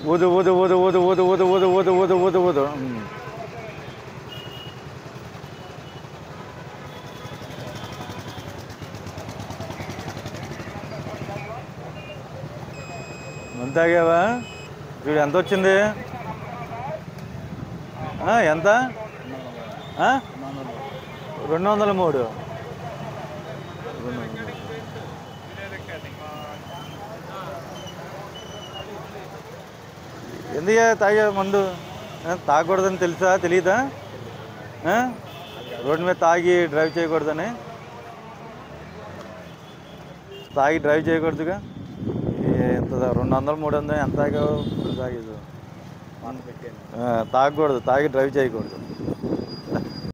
ఊదు ఊదు ఊదు ఊదు ఊదు ఊదు ఊదు ఊదు ఊదు ఊదు ఊదు ఉమ్. మందు తాగావా చూడు ఎంత వచ్చింది ఆ, ఎంత ఆ? రెండు వందల మూడు రెండు వందల మూడు. ఎందుకే తాగే మందు ఆ, తాగకూడదని తెలుసా తెలీదా ఆ? రోడ్డు మీద తాగి డ్రైవ్ చేయకూడదని తాగి డ్రైవ్ చేయకూడదుగా ఏ- ఎంత రెండు వందలు మూడు వందలు ఎంత తాగావు ఇప్పుడు తాగేది ఆ, తాగకూడదు తాగి డ్రైవ్ చేయకూడదు